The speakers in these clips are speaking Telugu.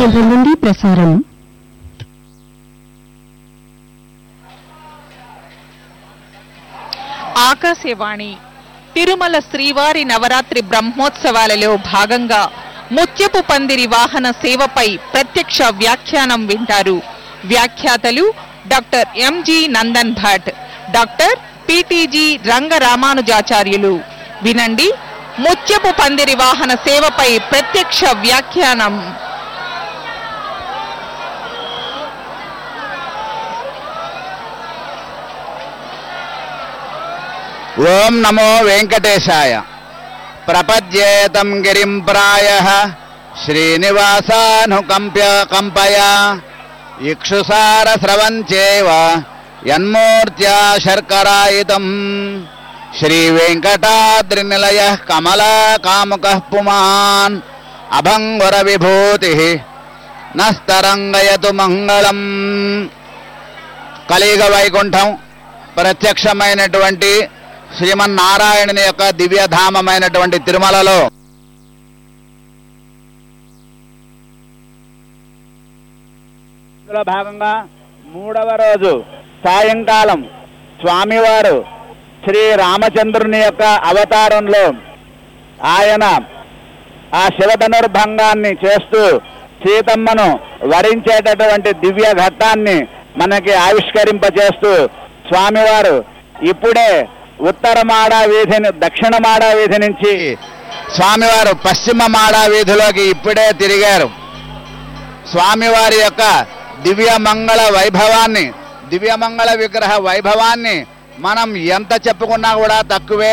కేంద్రం నుండి ప్రసారం ఆకాశవాణి తిరుమల శ్రీవారి నవరాత్రి బ్రహ్మోత్సవాలలో భాగంగా ముత్యపు పందిరి వాహన సేవపై ప్రత్యక్ష వ్యాఖ్యానం వింటారు వ్యాఖ్యాతలు doctor M G Nandan Bhat doctor P T G Rangaramanujacharyulu వినండి ముత్యపు పందిరి వాహన సేవపై ప్రత్యక్ష వ్యాఖ్యానం ఓం నమో వెంకటేశాయ ప్రపద్యేతం గిరిం ప్రాయ శ్రీనివాసానుకంప్య కంపయ ఇక్షుసార స్రవంచేవ యన్మూర్త్యా శర్కరాయితం శ్రీ వెంకటాద్రినిలయ కమలా కాముక పుమాన్ అభంగుర విభూతి నస్తరంగయతు మంగళం కలియుగ వైకుంఠం ప్రత్యక్షమైనటువంటి శ్రీమన్నారాయణుని యొక్క దివ్యధామమైనటువంటి తిరుమలలో ఇందులో భాగంగా మూడవ రోజు సాయంకాలం స్వామివారు శ్రీ రామచంద్రుని యొక్క అవతారంలో ఆయన ఆ శివధనుర్భంగాన్ని చేస్తూ సీతమ్మను వరించేటటువంటి దివ్య ఘట్టాన్ని మనకి ఆవిష్కరింపచేస్తూ స్వామివారు ఇప్పుడే ఉత్తర మాడా వీధిని దక్షిణ మాడా వీధి నుంచి స్వామివారు పశ్చిమ మాడా వీధిలోకి ఇప్పుడే తిరిగారు స్వామివారి యొక్క దివ్యమంగళ వైభవాన్ని దివ్యమంగళ విగ్రహ వైభవాన్ని మనం ఎంత చెప్పుకున్నా కూడా తక్కువే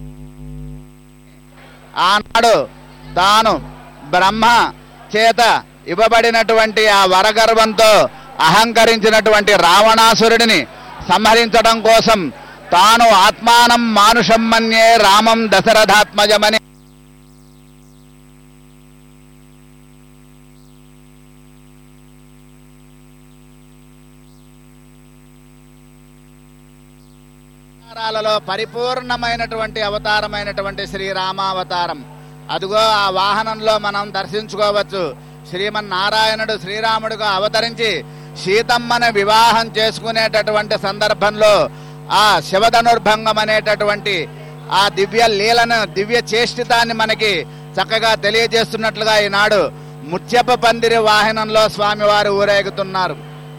ఆనాడు తాను బ్రహ్మ చేత ఇవ్వబడినటువంటి ఆ వరగర్వంతో అహంకరించినటువంటి రావణాసురుడిని సంహరించడం కోసం తాను ఆత్మానం మానుషం మన్యే రామం దశరథాత్మజమని అవతారాలలో పరిపూర్ణమైనటువంటి అవతారమైనటువంటి శ్రీరామావతారం అదిగో ఆ వాహనంలో మనం దర్శించుకోవచ్చు శ్రీమన్నారాయణుడు శ్రీరాముడుగా అవతరించి సీతమ్మను వివాహం చేసుకునేటటువంటి సందర్భంలో ఆ శివధనుర్భంగం అనేటటువంటి ఆ దివ్య లీలను దివ్య చేష్టితాన్ని మనకి చక్కగా తెలియజేస్తున్నట్లుగా ఈనాడు ముత్యప పందిరి వాహనంలో స్వామివారు ఊరేగుతున్నారు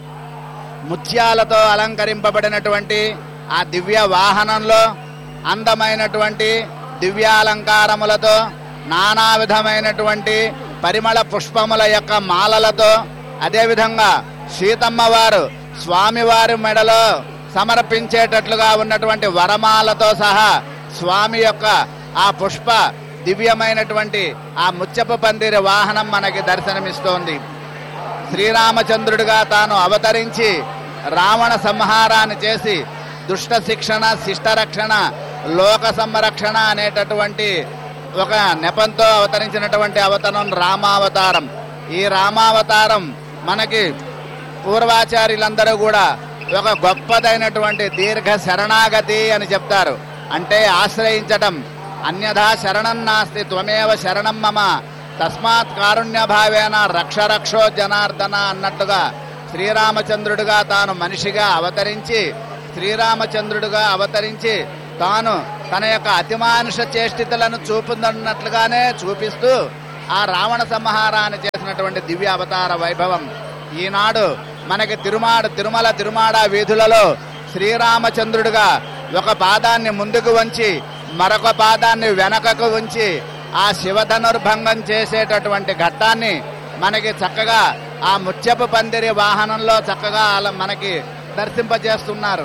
ముత్యాలతో అలంకరింపబడినటువంటి ఆ దివ్య వాహనంలో అందమైనటువంటి దివ్యాలంకారములతో నానా విధమైనటువంటి పరిమళ పుష్పముల యొక్క మాలలతో అదేవిధంగా సీతమ్మ వారు స్వామివారి మెడలో సమర్పించేటట్లుగా ఉన్నటువంటి వరమాలతో సహా స్వామి యొక్క ఆ పుష్ప దివ్యమైనటువంటి ఆ ముచ్చపు పందిరి వాహనం మనకి దర్శనమిస్తోంది శ్రీరామచంద్రుడిగా తాను అవతరించి రావణ సంహారాన్ని చేసి దుష్ట శిక్షణ శిష్ట రక్షణ లోక సంరక్షణ అనేటటువంటి ఒక నెపంతో అవతరించినటువంటి అవతరం రామావతారం ఈ రామావతారం మనకి పూర్వాచార్యులందరూ కూడా ఒక గొప్పదైనటువంటి దీర్ఘ శరణాగతి అని చెప్తారు అంటే ఆశ్రయించటం అన్యథా శరణం నాస్తి త్వమేవ శరణం మమ తస్మాత్ కారుణ్య భావేన రక్ష రక్షో జనార్దన అన్నట్టుగా శ్రీరామచంద్రుడిగా తాను మనిషిగా అవతరించి శ్రీరామచంద్రుడిగా అవతరించి తాను తన యొక్క అతిమానుష చేష్టితలను చూపుతున్నట్లుగానే చూపిస్తూ ఆ రావణ సంహారాన్ని చేసినటువంటి దివ్య అవతార వైభవం ఈనాడు మనకి తిరుమాడ తిరుమల తిరుమాడ వీధులలో శ్రీరామచంద్రుడిగా ఒక పాదాన్ని ముందుకు వంచి మరొక పాదాన్ని వెనకకు ఉంచి ఆ శివధనుర్భంగం చేసేటటువంటి ఘట్టాన్ని మనకి చక్కగా ఆ ముత్యపు పందిరి వాహనంలో చక్కగా అలా మనకి దర్శింపజేస్తున్నారు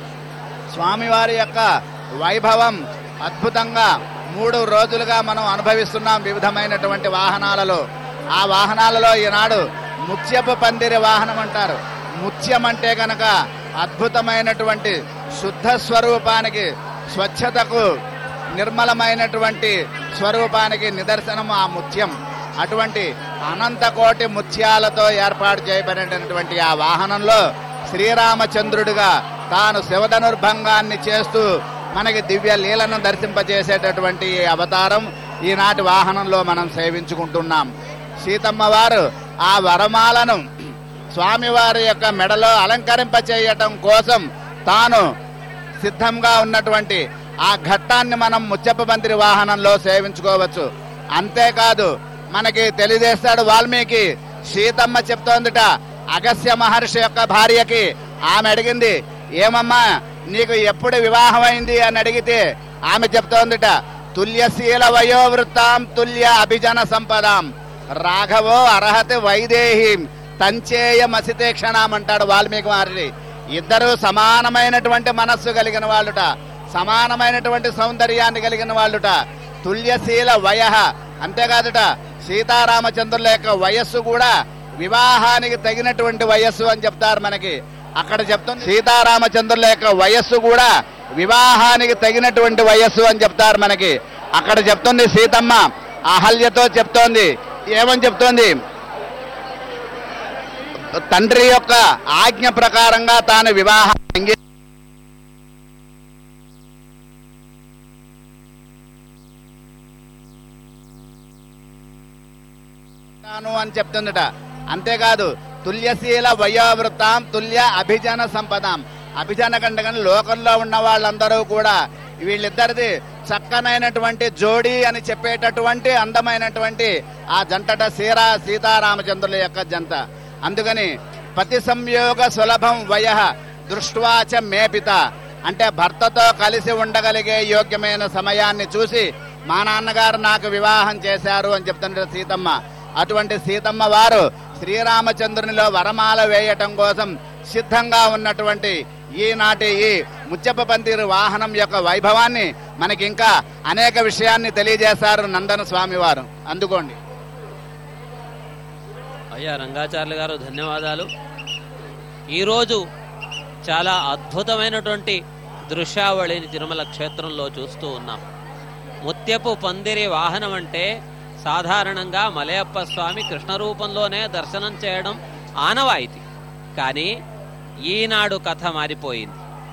స్వామివారి యొక్క వైభవం అద్భుతంగా మూడు రోజులుగా మనం అనుభవిస్తున్నాం వివిధమైనటువంటి వాహనాలలో ఆ వాహనాలలో ఈనాడు ముత్యపు పందిరి వాహనం అంటారు ముత్యం అంటే గనక అద్భుతమైనటువంటి శుద్ధ స్వరూపానికి స్వచ్ఛతకు నిర్మలమైనటువంటి స్వరూపానికి నిదర్శనం ఆ ముత్యం అటువంటి అనంత కోటి ముత్యాలతో ఏర్పాటు చేయబడినటువంటి ఆ వాహనంలో శ్రీరామచంద్రుడిగా తాను శివధనుర్భంగాన్ని చేస్తూ మనకి దివ్య లీలను దర్శింపజేసేటటువంటి ఈ అవతారం ఈనాటి వాహనంలో మనం సేవించుకుంటున్నాం సీతమ్మ వారు ఆ వరమాలను స్వామివారి యొక్క మెడలో అలంకరింప చేయటం కోసం తాను సిద్ధంగా ఉన్నటువంటి ఆ ఘట్టాన్ని మనం ముచ్చప్ప మంత్రి వాహనంలో సేవించుకోవచ్చు అంతేకాదు మనకి తెలియజేస్తాడు వాల్మీకి సీతమ్మ చెప్తోందిట అగస్య మహర్షి యొక్క భార్యకి ఆమె అడిగింది ఏమమ్మా నీకు ఎప్పుడు వివాహం అయింది అని అడిగితే ఆమె చెప్తోందిట తుల్యశీల వయోవృత్తాం తుల్య అభిజన సంపదాం రాఘవో అర్హతి వైదేహీం తంచేయ మసితే క్షణం అంటాడు వాల్మీకి మహర్షి ఇద్దరు సమానమైనటువంటి మనస్సు కలిగిన వాళ్ళుట సమానమైనటువంటి సౌందర్యాన్ని కలిగిన వాళ్ళుట తుల్యశీల వయ అంతేకాదుట సీతారామచంద్రుల యొక్క వయస్సు కూడా వివాహానికి తగినటువంటి వయస్సు అని చెప్తారు మనకి అక్కడ చెప్తుంది సీతారామచంద్రుల యొక్క వయస్సు కూడా వివాహానికి తగినటువంటి వయస్సు అని చెప్తారు మనకి అక్కడ చెప్తుంది సీతమ్మ అహల్యతో చెప్తోంది ఏమని చెప్తోంది తండ్రి యొక్క ఆజ్ఞ ప్రకారంగా తాను వివాహం అంగీ తాను అని చెప్తుందట అంతేకాదు తుల్యశీల వయోవృత్తాం తుల్య అభిజన సంపదాం అభిజన కండగని లోకంలో ఉన్న వాళ్ళందరూ కూడా వీళ్ళిద్దరిది చక్కనైనటువంటి జోడీ అని చెప్పేటటువంటి అందమైనటువంటి ఆ జంటట సీరా సీతారామచంద్రుల యొక్క జంట అందుకని పతి సంయోగ సులభం వయ దృష్ట్వాచ మేపిత అంటే భర్తతో కలిసి ఉండగలిగే యోగ్యమైన సమయాన్ని చూసి మా నాన్నగారు నాకు వివాహం చేశారు అని చెప్తుంటే సీతమ్మ అటువంటి సీతమ్మ వారు శ్రీరామచంద్రునిలో వరమాల వేయటం కోసం సిద్ధంగా ఉన్నటువంటి ఈనాటి ఈ ముచ్చప్ప పందిరి వాహనం యొక్క వైభవాన్ని మనకి ఇంకా అనేక విషయాన్ని తెలియజేశారు నందన స్వామి వారు అందుకోండి అయ్యా రంగాచార్యులు గారు ధన్యవాదాలు ఈరోజు చాలా అద్భుతమైనటువంటి దృశ్యావళిని తిరుమల క్షేత్రంలో చూస్తూ ఉన్నాం ముత్యపు పందిరి వాహనం అంటే సాధారణంగా మలయప్ప స్వామి కృష్ణ రూపంలోనే దర్శనం చేయడం ఆనవాయితీ కానీ ఈనాడు కథ మారిపోయింది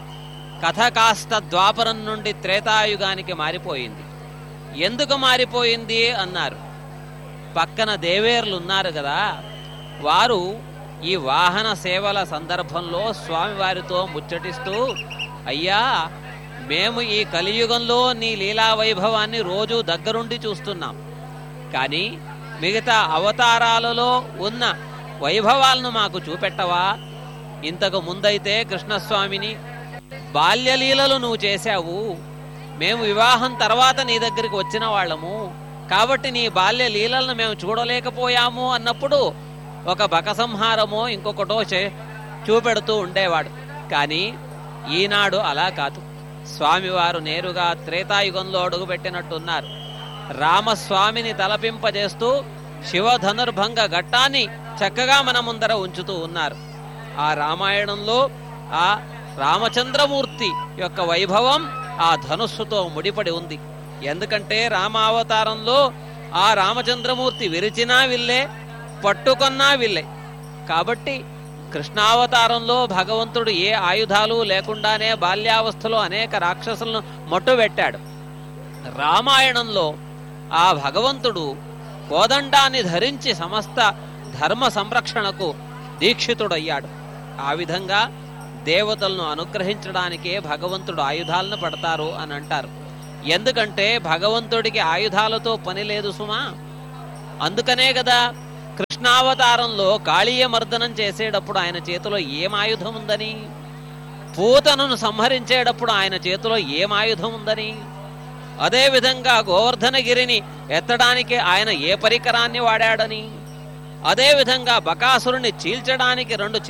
కథ కాస్త ద్వాపరం నుండి త్రేతాయుగానికి మారిపోయింది ఎందుకు మారిపోయింది అన్నారు పక్కన దేవేర్లు ఉన్నారు కదా వారు ఈ వాహన సేవల సందర్భంలో స్వామివారితో ముచ్చటిస్తూ అయ్యా మేము ఈ కలియుగంలో నీ లీలా వైభవాన్ని రోజు దగ్గరుండి చూస్తున్నాం కానీ మిగతా అవతారాలలో ఉన్న వైభవాలను మాకు చూపెట్టవా ఇంతకు ముందైతే కృష్ణస్వామిని బాల్యలీలలు నువ్వు చేశావు మేము వివాహం తర్వాత నీ దగ్గరికి వచ్చిన వాళ్ళము కాబట్టి నీ బాల్య లీలలను మేము చూడలేకపోయాము అన్నప్పుడు ఒక బకసంహారమో ఇంకొకటో చే చూపెడుతూ ఉండేవాడు కానీ ఈనాడు అలా కాదు స్వామివారు నేరుగా త్రేతాయుగంలో అడుగుపెట్టినట్టున్నారు రామస్వామిని తలపింపజేస్తూ శివధనుర్భంగ ఘట్టాన్ని చక్కగా మన ముందర ఉంచుతూ ఉన్నారు ఆ రామాయణంలో ఆ రామచంద్రమూర్తి యొక్క వైభవం ఆ ధనుస్సుతో ముడిపడి ఉంది ఎందుకంటే రామావతారంలో ఆ రామచంద్రమూర్తి విరిచినా విల్లే పట్టుకొన్నా విల్లే కాబట్టి కృష్ణావతారంలో భగవంతుడు ఏ ఆయుధాలు లేకుండానే బాల్యావస్థలో అనేక రాక్షసులను మట్టుబెట్టాడు రామాయణంలో ఆ భగవంతుడు కోదండాన్ని ధరించి సమస్త ధర్మ సంరక్షణకు దీక్షితుడయ్యాడు ఆ విధంగా దేవతలను అనుగ్రహించడానికే భగవంతుడు ఆయుధాలను పడతారు అని అంటారు ఎందుకంటే భగవంతుడికి ఆయుధాలతో పని లేదు సుమా అందుకనే కదా కృష్ణావతారంలో కాళీయ మర్దనం చేసేటప్పుడు ఆయన చేతిలో ఏం ఆయుధం ఉందని పూతనను సంహరించేటప్పుడు ఆయన చేతిలో ఏం ఆయుధం ఉందని అదేవిధంగా గోవర్ధనగిరిని ఎత్తడానికి ఆయన ఏ పరికరాన్ని వాడాడని అదేవిధంగా బకాసురుని చీల్చడానికి రెండు